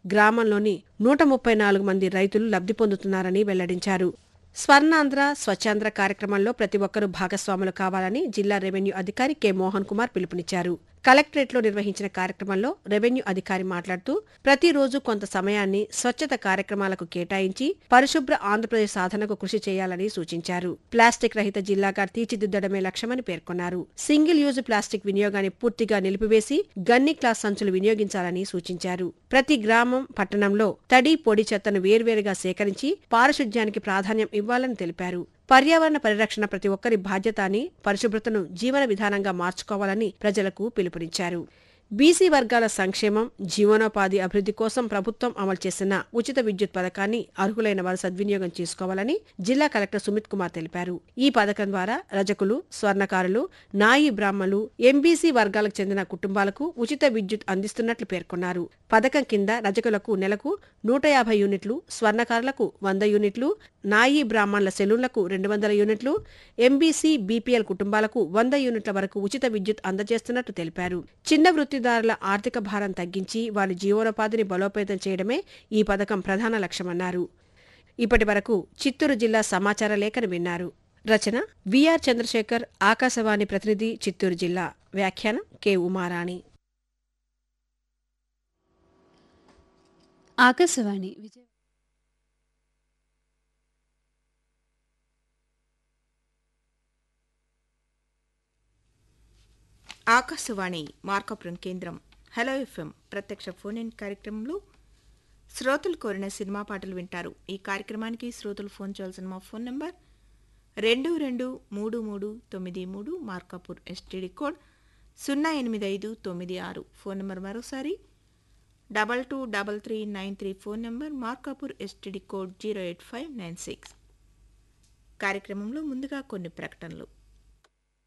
గ్రామంలోని నూట ముప్పై నాలుగు మంది రైతులు లబ్ధి పొందుతున్నారని వెల్లడించారు స్వర్ణాంధ్ర స్వచ్ఛాంధ్ర కార్యక్రమంలో ప్రతి ఒక్కరూ భాగస్వాములు కావాలని జిల్లా రెవెన్యూ అధికారి కె మోహన్ కుమార్ పిలుపునిచ్చారు కలెక్టరేట్లో నిర్వహించిన కార్యక్రమంలో రెవెన్యూ అధికారి మాట్లాడుతూ ప్రతిరోజు కొంత సమయాన్ని స్వచ్ఛత కార్యక్రమాలకు కేటాయించి పరిశుభ్ర ఆంధ్రప్రదేశ్ సాధనకు కృషి చేయాలని సూచించారు ప్లాస్టిక్ రహిత జిల్లాగా తీర్చిదిద్దడమే లక్ష్యమని పేర్కొన్నారు సింగిల్ యూజ్ ప్లాస్టిక్ వినియోగాన్ని పూర్తిగా నిలిపివేసి గన్ని క్లాస్ సంచులు వినియోగించాలని సూచించారు ప్రతి గ్రామం పట్టణంలో తడి పొడి చెత్తను వేర్వేరుగా సేకరించి పారిశుధ్యానికి ప్రాధాన్యం ఇవ్వాలని తెలిపారు పర్యావరణ పరిరక్షణ ప్రతి ఒక్కరి బాధ్యత అని పరిశుభ్రతను జీవన విధానంగా మార్చుకోవాలని ప్రజలకు పిలుపునిచ్చారు బీసీ వర్గాల సంక్షేమం జీవనోపాధి అభివృద్ధి కోసం ప్రభుత్వం అమలు చేసిన ఉచిత విద్యుత్ పథకాన్ని అర్హులైన వారు సద్వినియోగం చేసుకోవాలని జిల్లా కలెక్టర్ సుమిత్ కుమార్ తెలిపారు ఈ పథకం ద్వారా రజకులు స్వర్ణకారులు నాయి బ్రాహ్మలు ఎంబీసీ వర్గాలకు చెందిన కుటుంబాలకు ఉచిత విద్యుత్ అందిస్తున్నట్లు పేర్కొన్నారు పథకం కింద రజకులకు నెలకు నూట యాభై యూనిట్లు స్వర్ణకారులకు వంద యూనిట్లు నాయి బ్రాహ్మణుల సెలూన్లకు రెండు వందల యూనిట్లు ఎంబీసీ బీపీఎల్ కుటుంబాలకు వంద యూనిట్ల వరకు ఉచిత విద్యుత్ అందజేస్తున్నట్టు తెలిపారు చిన్న వృత్తిదారుల ఆర్థిక భారం తగ్గించి వారి జీవనోపాధిని బలోపేతం చేయడమే ఈ పథకం ప్రధాన లక్ష్యమన్నారు ఇప్పటి వరకు చిత్తూరు జిల్లా సమాచార లేఖను విన్నారు రచన విఆర్ చంద్రశేఖర్ ఆకాశవాణి ప్రతినిధి చిత్తూరు జిల్లా వ్యాఖ్యానం కె ఉమారాణి ఆకాశవాణి విజయ ఆకాశవాణి మార్కాపురం కేంద్రం హలో ఎఫ్ఎం ప్రత్యక్ష ఫోన్ ఇన్ కార్యక్రమంలో శ్రోతలు కోరిన సినిమా పాటలు వింటారు ఈ కార్యక్రమానికి శ్రోతలు ఫోన్ చేయాల్సిన మా ఫోన్ నంబర్ రెండు రెండు మూడు మూడు తొమ్మిది మూడు మార్కాపూర్ ఎస్టీడీ కోడ్ సున్నా ఎనిమిది ఐదు తొమ్మిది ఆరు ఫోన్ నంబర్ మరోసారి double two double three nine three phone number Markapur S T D code zero eight five nine six కార్యక్రమంలో ముందుగా కొన్ని ప్రకటనలు